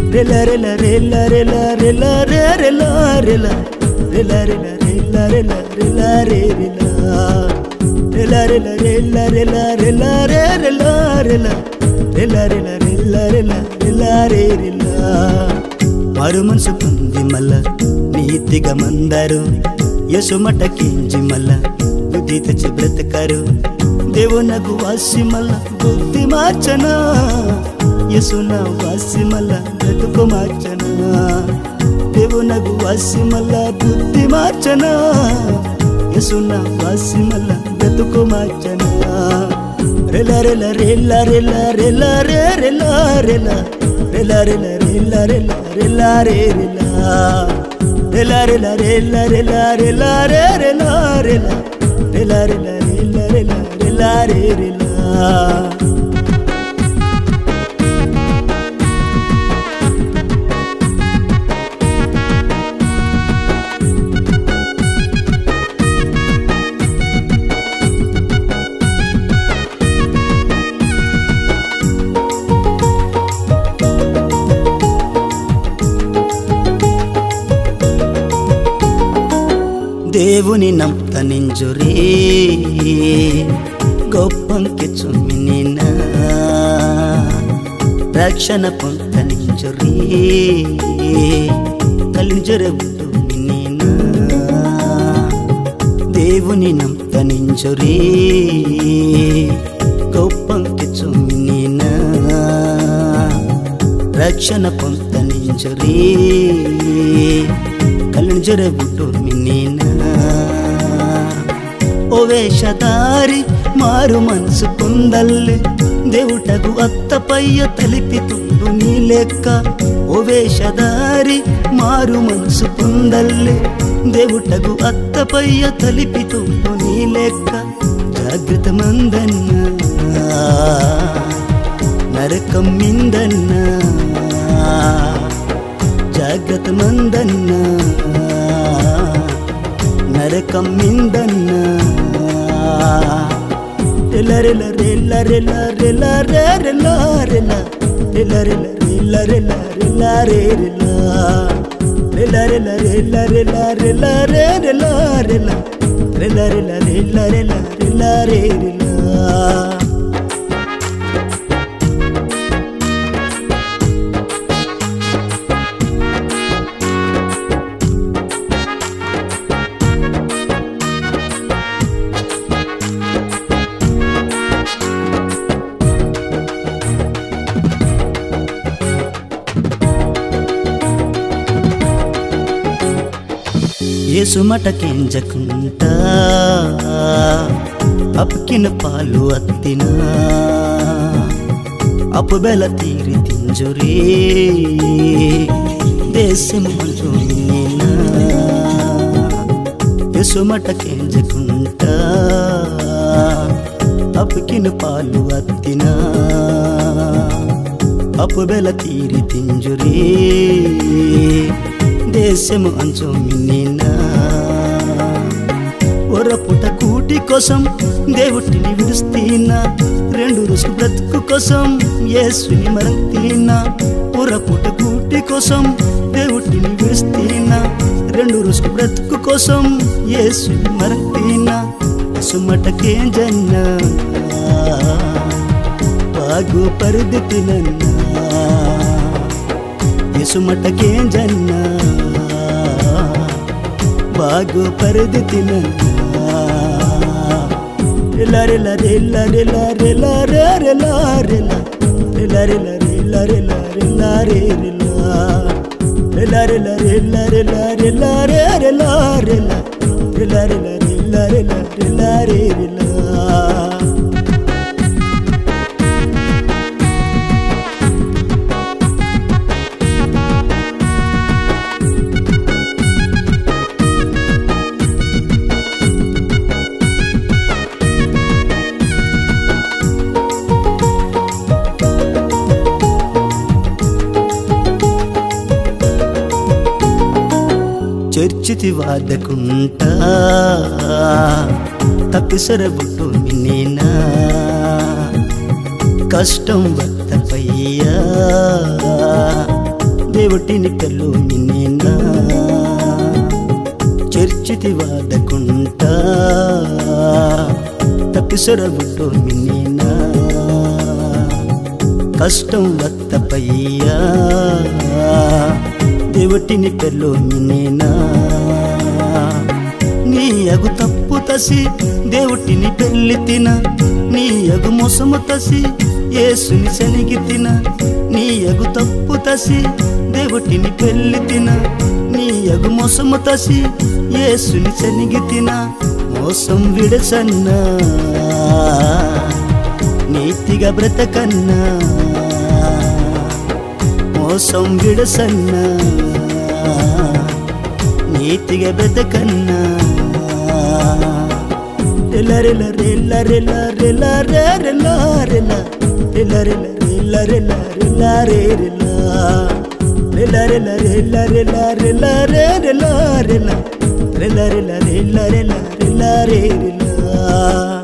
రెల రెల రెల రెల రెల రే రెల రెల రెల రెల రెల రెల రెల రే రెల రెల రెల రెల రెల రెల రే రెల రెల రెల రెల రెల రెల రెల రే రెల మారు మనసు పొంది మల్ల నీతిగా మందారు యశుమట కించి మల్ల బుద్ధి తెచ్చి బ్రతకారు దేవునకు వాసి మల్ల బుద్ధి మార్చనా యసున వాసి మల్ల బ్రతుకు మార్చనా దేవునకు వాసి మల్ల బుద్ధి మార్చనా యసున వాసి మల్ల బ్రతుకు మార్చనా రెల రెల రెల రెల రెల రే రెల రెల రెల రెల రెల రెల రెల రే రెల రెల రెల రెల రెల రెల రే రెల రెల రెల రెల రెల రెల రెల రే రెల దేవుని ನಂತನಿಂಜುರೇ గొప్పంకి చుమ్మినిన రక్షణ పొంతనింజురీ కలింజరవుడు మినిన దేవుని ನಂತನಿಂಜುరీ గొప్పంకి చుమ్మినిన రక్షణ పొంతనింజురీ కలింజరవుడు మినిన ఓ వేషధారి మారు మనసు పొందల్లే దేవుటకు అత్తపయ్య తలిపితుండు నీ లెక్క ఓ వేషధారి మారు మనసు పొందల్లే దేవుటకు అత్తపయ్య తలిపితుండు నీ లెక్క జాగ్రత్త మందన్నా నరకం మిందన్నా జాగ్రత్త మందన్నా నరకం మిందన్నా రెల రెల రెల రెల రెల రే రెల రెల రెల రెల రెల రెల రెల రే రెల రెల రెల రెల రెల రెల రే రెల రెల రెల రెల రెల రెల రెల రే రెల ఏసుమట కెంజకుంటా అప్కిన పాలు అత్తిన అప్పు బెల తీరి తింజురే దేశం మంచు నిన్న ఎసుమట కెంజకుంటా అప్కిన పాలు అత్తిన అప్పు బెల తీరి తింజురే దేశము అంచు మిన్నినా ఒరపుట కూటి కోసం దేవుటిని విడుస్తీనా రెండు రుసుకు బ్రతుకు కోసం యేసుని మరంతీనా ఒరపుట కూటి కోసం దేవుటిని విడుస్తీనా రెండు రుసుకు బ్రతుకు కోసం యేసుని మరంతీనా సుమటకే జన్న బాగు పరిదితినన్నా ఎసుమటకే జన్న బాగు పరిది తిన రెల రెల రెల రెల రెల రే రెల రెల రెల రెల రెల రెల రెల రే రెల రెల రెల రెల రెల రే రెల రెల రెల రెల రెల రెల రెల రే రెల చర్చితి వాదకుంటా తప్పిసరబుట్టు మిన్నేనా కష్టం వత్తపయ్యా ದೇವಟಿನಿ ಪೆಲ್ಲು ಮಿನ್ನೇನ ಚರ್ಚಿತಿ ವಾದಕುಂಟ ತಪ್ಪಿಸರ ಬಿಟ್ಟು ಮಿನ್ನೇನ కష్టం వత్తపయ్యా దేవుటిని పెళ్ళు మినేనా నీ అగు తప్పు తసి దేవుటిని పెళ్లి తిన నీ అగు మోసము తసి ఏసుని శనిగి తిన నీ అగు తప్పు తసి దేవుటిని పెళ్లి తిన నీ అగు మోసము తసి ఏసుని శనిగి తిన మోసం విడసన్నా నీతిగా బ్రతకన్నా మోసం విడసన్నా నీతిగా బ్రతకన్నా రెల రెల రెల రెల రెల రే రెల రెల రెల రెల రెల రెల రెల రే రెల రెల రెల రెల రెల రెల రే రెల రెల రెల రెల రెల రెల రెల రే రెల